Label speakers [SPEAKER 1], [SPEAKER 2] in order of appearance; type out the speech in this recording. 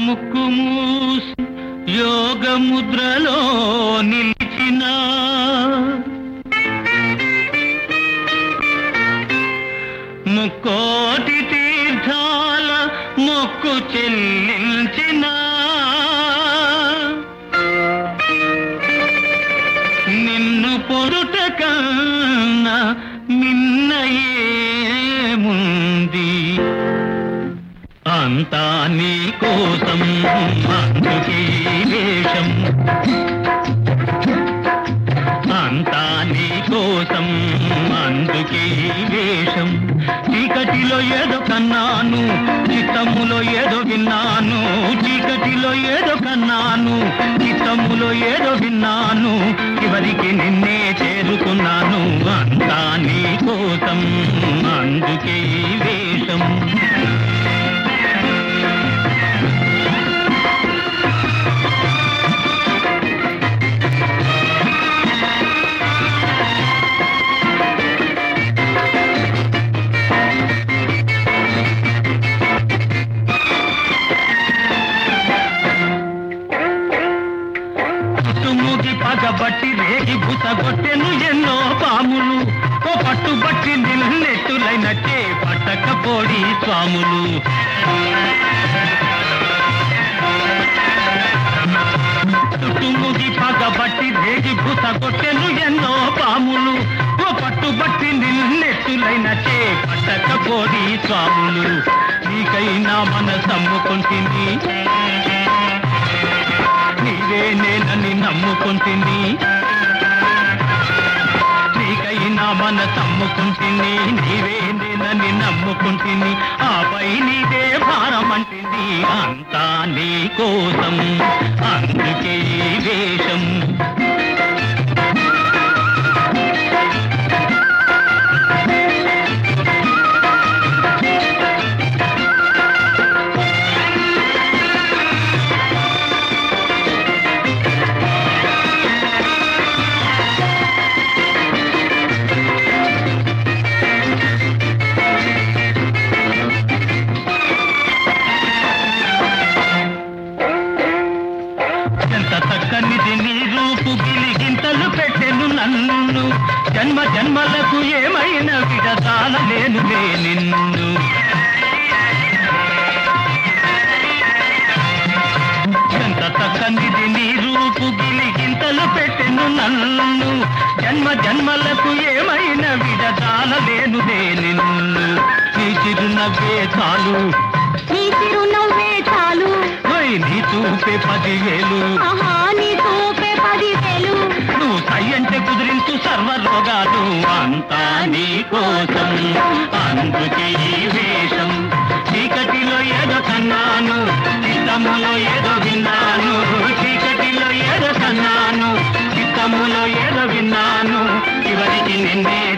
[SPEAKER 1] ముక్కు మూసి యోగ ముద్రలో నిలిచిన ముక్కోటి తీర్థాల మొక్కు చెల్లించిన నిన్ను పొరుట కన్నా మిన్నయేముంది అంతా నీ కోసం అందుకే ఈ వేషం అంతా నీ కోసం అందుకే ఈ వేషం చీకటిలో ఏదో కన్నాను చిత్తములో ఏదో విన్నాను చీకటిలో ఏదో కన్నాను చిత్తములో ఏదో విన్నాను చివరికి నిన్నే చేరుకున్నాను అంతా నీ కోసం అందుకే ఈ వేషం తుమ్ముకి పగబట్టి రేగి బుసగొట్టెను ఎన్నో పాములు ఓ పట్టుబట్టి నిన్నెట్టులైనట్టే పట్టకపోడి స్వాములు తుమ్ముకి పగబట్టి రేగి బుసగొట్టెను ఎన్నో పాములు ఓ పట్టుబట్టి నిన్నెట్టులైనట్టే పట్టకపోడి స్వాములు నీకైనా మన సమ్ముకుంటుంది నీవే నేనని నమ్ముకుంటుంది నీకైనా మన తమ్ముకుంటుంది నీవే నేనని నమ్ముకుంటుంది ఆపై నీదే భారం అంటుంది అంతా నీ కోసం అందుకే ఈ వేషం ఎంత చక్కనిది నీ రూపు గిలిగింతలు పెట్టెను నన్ను జన్మ జన్మలకు ఏమైనా విడతాల లేనులే నిన్ను ఎంత చక్కనిది నీ రూపు గిలిగింతలు పెట్టెను నన్ను జన్మ జన్మలకు ఏమైనా విడతాల లేనులే నిన్ను నీ చిరునవ్వే చాలు
[SPEAKER 2] నీ చిరునవ్వే చాలు
[SPEAKER 1] ఓయ్ నీ చూపే పదివేలు
[SPEAKER 2] ఆహా నీ చూపే పదివేలు
[SPEAKER 1] నువ్వు సై అంటే కుదిరించు సర్వ రోగాలు అంతా నీ కోసం అందుకే ఈ వేషం చీకటిలో ఏదో కన్నాను చిత్తములో ఏదో విన్నాను చీకటిలో ఏదో కన్నాను చిత్తములో ఏదో విన్నాను చివరికి నిన్నే